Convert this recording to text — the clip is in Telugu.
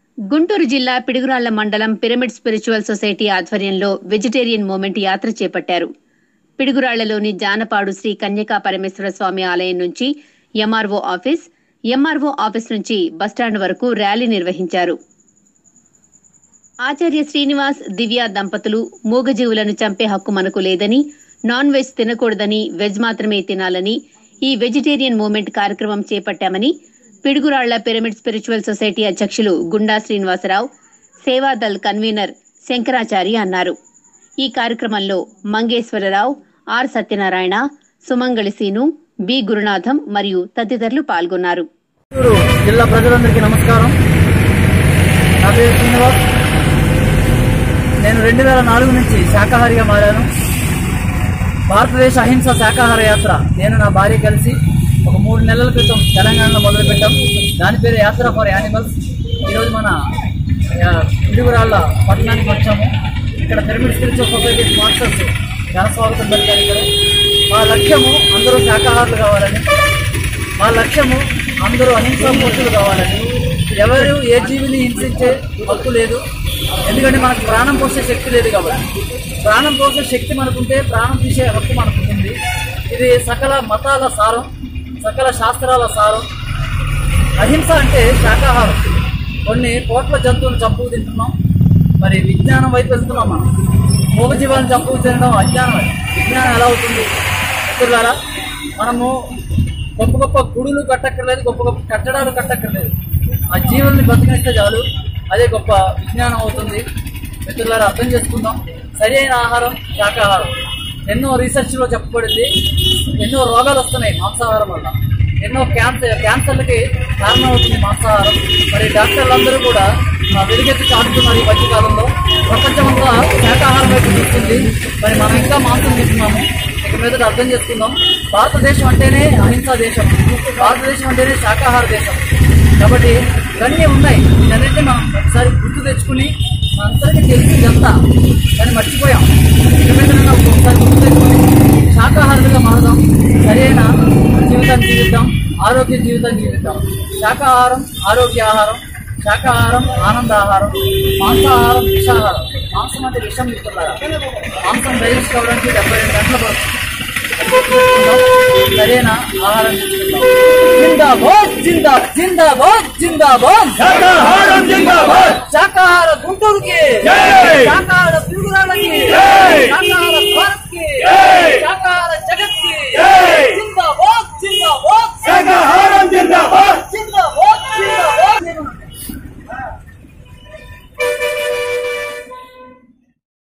గుంటూరు జిల్లా పిడుగురాళ్ల మండలం పిరమిడ్ స్పిరిచువల్ సొసైటీ ఆధ్వర్యంలో వెజిటేరియన్ మూమెంట్ యాత్ర చేపట్టారు పిడుగురాళ్లలోని జానపాడు శ్రీ కన్యకా పరమేశ్వర స్వామి ఆలయం నుంచి ఎంఆర్ఓ ఆఫీస్ ఎంఆర్ఓ ఆఫీస్ నుంచి బస్టాండ్ వరకు ర్యాలీ నిర్వహించారు ఆచార్య శ్రీనివాస్ దివ్య దంపతులు మూగజీవులను చంపే హక్కు మనకు లేదని నాన్ వెజ్ తినకూడదని వెజ్ మాత్రమే తినాలని ఈ వెజిటేరియన్ మూమెంట్ కార్యక్రమం చేపట్టామని పిడుగురాళ్ల పిరమిడ్ స్పిరిచువల్ సొసైటీ అధ్యక్షులు గుండా శ్రీనివాసరావు సేవాదల్ కన్వీనర్ శంకరాచారి అన్నారు ఈ కార్యక్రమంలో మంగేశ్వరరావు ఆర్ సత్యనారాయణ సుమంగళి సీను బి గురునాథం మరియు తదితరులు పాల్గొన్నారు చిత్తూరు జిల్లా ప్రజలందరికీ నమస్కారం నా పేరు శ్రీనివాస్ నేను రెండు వేల నాలుగు నుంచి శాకాహారిగా మారాను భారతదేశ అహింస శాకాహార యాత్ర నేను నా భార్య కలిసి ఒక మూడు నెలల క్రితం తెలంగాణలో మొదలుపెట్టాం దాని పేరు యాత్ర ఫర్ యానిమల్స్ ఈరోజు మన ఆ, పిడుగురాళ్ళ పట్టణానికి వచ్చాము ఇక్కడ పిరమిడ్ స్పిరిచువల్ సొసైటీ స్పాన్సర్స్ ఘన స్వాగతం పలికారు ఇక్కడ మా లక్ష్యము అందరూ శాకాహారులు కావాలని మా లక్ష్యము అందరూ అహింసా మూర్తులు కావాలని ఎవరు ఏ జీవిని హింసించే హక్కు లేదు ఎందుకంటే మనకు ప్రాణం పోసే శక్తి లేదు కాబట్టి ప్రాణం పోసే శక్తి మనకుంటే ప్రాణం తీసే హక్కు మనకుంటుంది ఇది సకల మతాల సారం సకల శాస్త్రాల సారం అహింస అంటే శాకాహారం కొన్ని కోట్ల జంతువులు చంపుకు తింటున్నాం మరి విజ్ఞానం వైపు వెళ్తున్నాం మనం మూగజీవాలను చంపుకు తినడం అజ్ఞానం అది. విజ్ఞానం ఎలా అవుతుంది మిత్రులారా మనము గొప్ప గొప్ప గుడులు కట్టక్కర్లేదు గొప్ప గొప్ప కట్టడాలు కట్టక్కర్లేదు ఆ జీవుల్ని బతికిస్తే చాలు అదే గొప్ప విజ్ఞానం అవుతుంది మిత్రులారా అర్థం చేసుకుందాం సరైన ఆహారం శాకాహారం ఎన్నో రీసెర్చ్లో చెప్పబడింది ఎన్నో రోగాలు వస్తున్నాయి మాంసాహారం వల్ల ఎన్నో క్యాన్సర్ క్యాన్సర్లకి కారణం అవుతుంది మాంసాహారం మరి డాక్టర్లందరూ కూడా ఆ, వెలుగెత్తి చాటుతున్నారు ఈ మధ్యకాలంలో ప్రపంచమంతా శాకాహారం వైపు చూస్తుంది మరి మనం ఇంకా మాంసం తింటున్నాము ఇక మీద అర్థం చేసుకుందాం భారతదేశం అంటేనే అహింసా దేశం భారతదేశం అంటేనే శాకాహార దేశం కాబట్టి ఇవన్నీ ఉన్నాయి ఇవన్నీ మనం ఒకసారి గుర్తు తెచ్చుకుని మనందరికీ తెలిసి ఇదంతా కానీ మర్చిపోయాం ఇక మీద ఒకసారి గుర్తు తెచ్చుకుని శాకాహారులుగా మారదాం సరైన జీవితాన్ని జీవిద్దాం ఆరోగ్య జీవితాన్ని జీవిద్దాం శాకాహారం ఆరోగ్య ఆహారం శాకాహారం ఆనందాహారం మాంసాహారం విషాహారం మాంసం అంటే విషం ఇస్తున్నారా మాంసం డైజెస్ట్ కావడానికి డెబ్బై రెండు గంటలు పడుతుంది సరైన ఆహారం తీసుకుందాం జిందాబాద్ జిందా జిందాబాద్ జిందాబాద్ శాకాహారం జిందాబాద్ శాకాహార గుంటూరుకి జై! శాకాహార పిలుగురాళ్ళకి జై! శాకాహార భారత్ కి జై! శాకాహార జగత్ కి జై! జిందాబాద్ జిందాబాద్ శాకాహారం జిందాబాద్